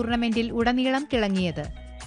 ടൂർണമെന്റിൽ ഉടനീളം തിളങ്ങിയത്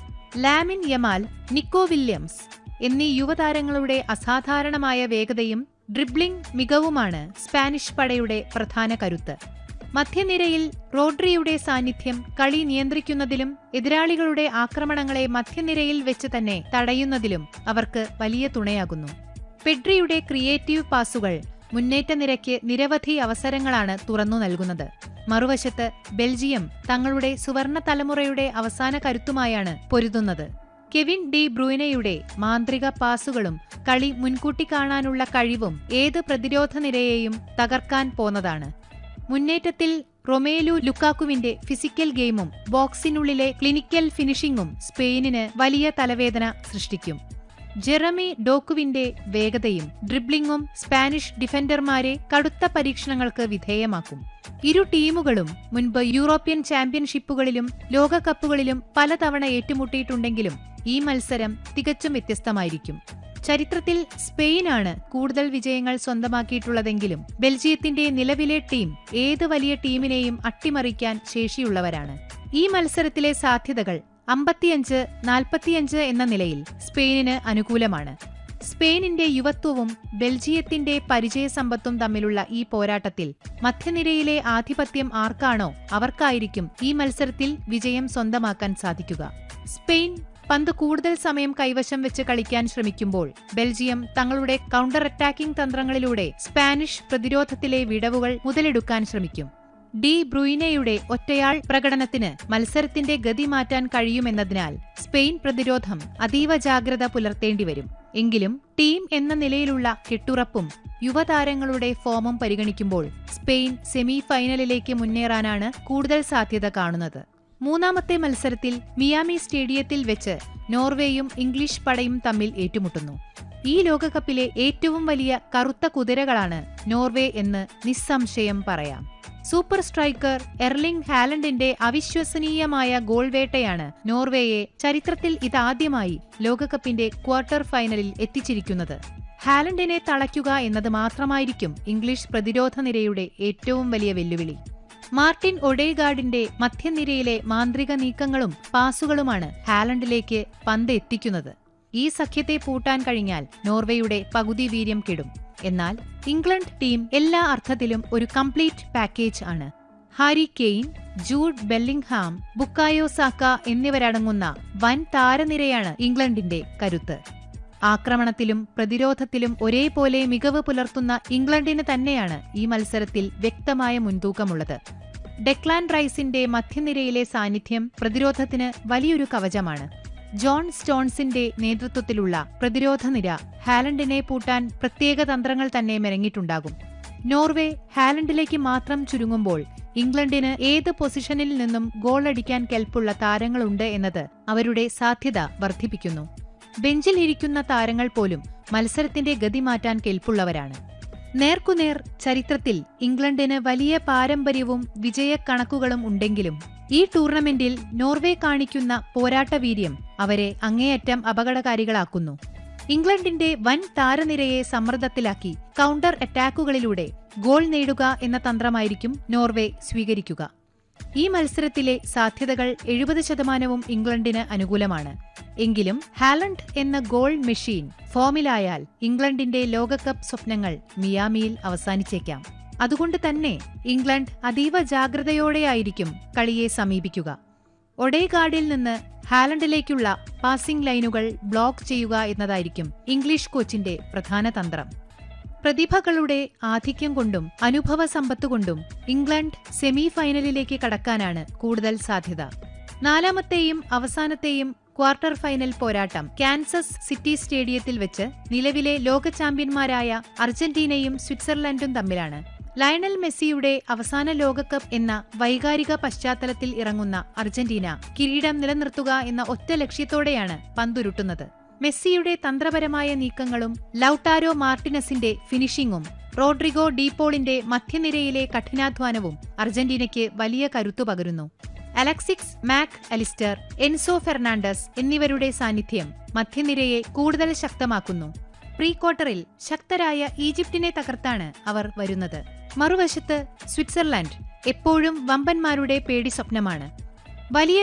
ലാമിൻ യമാൽ നിക്കോ വില്യംസ് എന്നീ യുവതാരങ്ങളുടെ അസാധാരണമായ വേഗതയും ഡ്രിബ്ലിംഗ് മികവുമാണ് സ്പാനിഷ് പടയുടെ പ്രധാന കരുത്ത് മധ്യനിരയിൽ റോഡ്രിയുടെ സാന്നിധ്യം കളി നിയന്ത്രിക്കുന്നതിലും എതിരാളികളുടെ ആക്രമണങ്ങളെ മധ്യനിരയിൽ വെച്ച് തന്നെ തടയുന്നതിലും അവർക്ക് വലിയ തുണയാകുന്നു പെഡ്രിയുടെ ക്രിയേറ്റീവ് പാസുകൾ മുന്നേറ്റ നിരയ്ക്ക് നിരവധി അവസരങ്ങളാണ് തുറന്നു നൽകുന്നത് മറുവശത്ത് ബെൽജിയം തങ്ങളുടെ സുവർണ തലമുറയുടെ അവസാന കരുത്തുമായാണ് പൊരുതുന്നത് കെവിൻ ഡി ബ്രൂനയുടെ മാന്ത്രിക പാസുകളും കളി മുൻകൂട്ടി കാണാനുള്ള കഴിവും ഏത് പ്രതിരോധ നിരയെയും തകർക്കാൻ പോന്നതാണ് മുന്നേറ്റത്തിൽ റൊമേലു ലുക്കാക്കുവിന്റെ ഫിസിക്കൽ ഗെയിമും ബോക്സിനുള്ളിലെ ക്ലിനിക്കൽ ഫിനിഷിംഗും സ്പെയിനിന് വലിയ തലവേദന സൃഷ്ടിക്കും ജെറമി ഡോക്കുവിന്റെ വേഗതയും ഡ്രിബ്ലിംഗും സ്പാനിഷ് ഡിഫൻഡർമാരെ കടുത്ത പരീക്ഷണങ്ങൾക്ക് വിധേയമാക്കും ഇരു ടീമുകളും മുൻപ് യൂറോപ്യൻ ചാമ്പ്യൻഷിപ്പുകളിലും ലോകകപ്പുകളിലും പലതവണ ഏറ്റുമുട്ടിയിട്ടുണ്ടെങ്കിലും ഈ മത്സരം തികച്ചും വ്യത്യസ്തമായിരിക്കും ചരിത്രത്തിൽ സ്പെയിനാണ് കൂടുതൽ വിജയങ്ങൾ സ്വന്തമാക്കിയിട്ടുള്ളതെങ്കിലും ബെൽജിയത്തിന്റെ നിലവിലെ ടീം ഏത് വലിയ ടീമിനെയും അട്ടിമറിക്കാൻ ശേഷിയുള്ളവരാണ് ഈ മത്സരത്തിലെ സാധ്യതകൾ അമ്പത്തിയഞ്ച് നാൽപ്പത്തിയഞ്ച് എന്ന നിലയിൽ സ്പെയിനിന് അനുകൂലമാണ് സ്പെയിനിന്റെ യുവത്വവും ബെൽജിയത്തിന്റെ പരിചയസമ്പത്തും തമ്മിലുള്ള ഈ പോരാട്ടത്തിൽ മധ്യനിരയിലെ ആധിപത്യം ആർക്കാണോ അവർക്കായിരിക്കും ഈ മത്സരത്തിൽ വിജയം സ്വന്തമാക്കാൻ സാധിക്കുക സ്പെയിൻ പന്ത് കൂടുതൽ സമയം കൈവശം വെച്ച് കളിക്കാൻ ശ്രമിക്കുമ്പോൾ ബെൽജിയം തങ്ങളുടെ കൗണ്ടർ അറ്റാക്കിംഗ് തന്ത്രങ്ങളിലൂടെ സ്പാനിഷ് പ്രതിരോധത്തിലെ വിടവുകൾ മുതലെടുക്കാൻ ശ്രമിക്കും ഡി ബ്രൂയിനയുടെ ഒറ്റയാൾ പ്രകടനത്തിന് മത്സരത്തിന്റെ ഗതി മാറ്റാൻ കഴിയുമെന്നതിനാൽ സ്പെയിൻ പ്രതിരോധം അതീവ ജാഗ്രത പുലർത്തേണ്ടിവരും എങ്കിലും ടീം എന്ന നിലയിലുള്ള കെട്ടുറപ്പും യുവതാരങ്ങളുടെ ഫോമും പരിഗണിക്കുമ്പോൾ സ്പെയിൻ സെമി ഫൈനലിലേക്ക് മുന്നേറാനാണ് കൂടുതൽ സാധ്യത കാണുന്നത് മൂന്നാമത്തെ മത്സരത്തിൽ മിയാമി സ്റ്റേഡിയത്തിൽ വെച്ച് നോർവേയും ഇംഗ്ലീഷ് പടയും തമ്മിൽ ഏറ്റുമുട്ടുന്നു ഈ ലോകകപ്പിലെ ഏറ്റവും വലിയ കറുത്ത കുതിരകളാണ് നോർവേ എന്ന് നിസ്സംശയം പറയാം സൂപ്പർ സ്ട്രൈക്കർ എർലിംഗ് ഹാലൻഡിന്റെ അവിശ്വസനീയമായ ഗോൾ വേട്ടയാണ് നോർവേയെ ചരിത്രത്തിൽ ഇതാദ്യമായി ലോകകപ്പിന്റെ ക്വാർട്ടർ ഫൈനലിൽ എത്തിച്ചിരിക്കുന്നത് ഹാലൻഡിനെ തളയ്ക്കുക എന്നത് മാത്രമായിരിക്കും ഇംഗ്ലീഷ് പ്രതിരോധ നിരയുടെ ഏറ്റവും വലിയ വെല്ലുവിളി മാർട്ടിൻ ഒഡേഗാർഡിന്റെ മധ്യനിരയിലെ മാന്ത്രിക നീക്കങ്ങളും പാസുകളുമാണ് ഹാലൻഡിലേക്ക് പന്ത് എത്തിക്കുന്നത് ഈ സഖ്യത്തെ പൂട്ടാൻ കഴിഞ്ഞാൽ നോർവേയുടെ പകുതി വീര്യം കെടും എന്നാൽ ഇംഗ്ലണ്ട് ടീം എല്ലാ അർത്ഥത്തിലും ഒരു കംപ്ലീറ്റ് പാക്കേജ് ആണ് Harry Kane Jude Bellingham Bukayo Saka എന്നിവരടങ്ങുന്ന വൻ താരനിരയാണ് ഇംഗ്ലണ്ടിന്റെ കരുത്ത് ആക്രമണത്തിലും പ്രതിരോധത്തിലും ഒരേപോലെ മികവ് പുലർത്തുന്ന ഇംഗ്ലണ്ടിന് തന്നെയാണ് ഈ മത്സരത്തിൽ വ്യക്തമായ മുൻതൂക്കമുള്ളത് ഡെക്ലാൻ റൈസിന്റെ മധ്യനിരയിലെ സാന്നിധ്യം പ്രതിരോധത്തിന് വലിയൊരു കവചമാണ് ജോൺ സ്റ്റോൺസിന്റെ നേതൃത്വത്തിലുള്ള പ്രതിരോധ നിര ഹാലൻഡിനെ പൂട്ടാൻ പ്രത്യേക തന്ത്രങ്ങൾ തന്നെ മെരങ്ങിയിട്ടുണ്ടാകും നോർവേ ഹാലൻഡിലേക്ക് മാത്രം ചുരുങ്ങുമ്പോൾ ഇംഗ്ലണ്ടിന് ഏത് പൊസിഷനിൽ നിന്നും ഗോൾ അടിക്കാൻ കെൽപ്പുള്ള താരങ്ങളുണ്ട് എന്നത് അവരുടെ സാധ്യത വർദ്ധിപ്പിക്കുന്നു ബെഞ്ചിൽ ഇരിക്കുന്ന താരങ്ങൾ പോലും മത്സരത്തിന്റെ ഗതി മാറ്റാൻ കെൽപ്പുള്ളവരാണ് നേർക്കുനേർ ചരിത്രത്തിൽ ഇംഗ്ലണ്ടിന് വലിയ പാരമ്പര്യവും വിജയക്കണക്കുകളും ഉണ്ടെങ്കിലും ഈ ടൂർണമെന്റിൽ നോർവേ കാണിക്കുന്ന പോരാട്ടവീര്യം അവരെ അങ്ങേയറ്റം അപകടകാരികളാക്കുന്നു ഇംഗ്ലണ്ടിന്റെ വൻ താരനിരയെ സമ്മർദ്ദത്തിലാക്കി കൗണ്ടർ അറ്റാക്കുകളിലൂടെ ഗോൾ നേടുക എന്ന തന്ത്രമായിരിക്കും നോർവേ സ്വീകരിക്കുക ഈ മത്സരത്തിലെ സാധ്യതകൾ എഴുപത് ശതമാനവും ഇംഗ്ലണ്ടിന് അനുകൂലമാണ് എങ്കിലും ഹാലണ്ട് എന്ന ഗോൾ മെഷീൻ ഫോമിലായാൽ ഇംഗ്ലണ്ടിന്റെ ലോകകപ്പ് സ്വപ്നങ്ങൾ മിയാമിയിൽ അവസാനിച്ചേക്കാം അതുകൊണ്ട് തന്നെ ഇംഗ്ലണ്ട് അതീവ ജാഗ്രതയോടെയായിരിക്കും കളിയെ സമീപിക്കുക ഒഡേഗാർഡിൽ നിന്ന് ഹാലണ്ടിലേക്കുള്ള പാസിംഗ് ലൈനുകൾ ബ്ലോക്ക് ചെയ്യുക എന്നതായിരിക്കും ഇംഗ്ലീഷ് കോച്ചിന്റെ പ്രധാന തന്ത്രം പ്രതിഭകളുടെ ആധിക്യം കൊണ്ടും അനുഭവ സമ്പത്തുകൊണ്ടും ഇംഗ്ലണ്ട് സെമി ഫൈനലിലേക്ക് കടക്കാനാണ് കൂടുതൽ സാധ്യത നാലാമത്തെയും അവസാനത്തെയും ക്വാർട്ടർ ഫൈനൽ പോരാട്ടം കാൻസസ് സിറ്റി സ്റ്റേഡിയത്തിൽ വെച്ച് നിലവിലെ ലോക ചാമ്പ്യന്മാരായ അർജന്റീനയും സ്വിറ്റ്സർലൻഡും തമ്മിലാണ് ലയണൽ മെസ്സിയുടെ അവസാന ലോകകപ്പ് എന്ന വൈകാരിക പശ്ചാത്തലത്തിൽ ഇറങ്ങുന്ന അർജന്റീന കിരീടം നിലനിർത്തുക എന്ന ഒറ്റ ലക്ഷ്യത്തോടെയാണ് പന്തുരുട്ടുന്നത് മെസ്സിയുടെ തന്ത്രപരമായ നീക്കങ്ങളും ലൌട്ടാരോ മാർട്ടിനസിന്റെ ഫിനിഷിംഗും റോഡ്രിഗോ ഡീപോളിന്റെ മധ്യനിരയിലെ കഠിനാധ്വാനവും അർജന്റീനയ്ക്ക് വലിയ കരുത്തു പകരുന്നു Alexis Mac Allister Enzo Fernandez എന്നിവരുടെ സാന്നിധ്യം മധ്യനിരയെ കൂടുതൽ ശക്തമാക്കുന്നു പ്രീ ക്വാർട്ടറിൽ ശക്തരായ ഈജിപ്തിനെ തകർത്താണ് അവർ വരുന്നത് മറുവശത്ത് സ്വിറ്റ്സർലൻഡ് എപ്പോഴും വമ്പന്മാരുടെ പേടി സ്വപ്നമാണ് വലിയ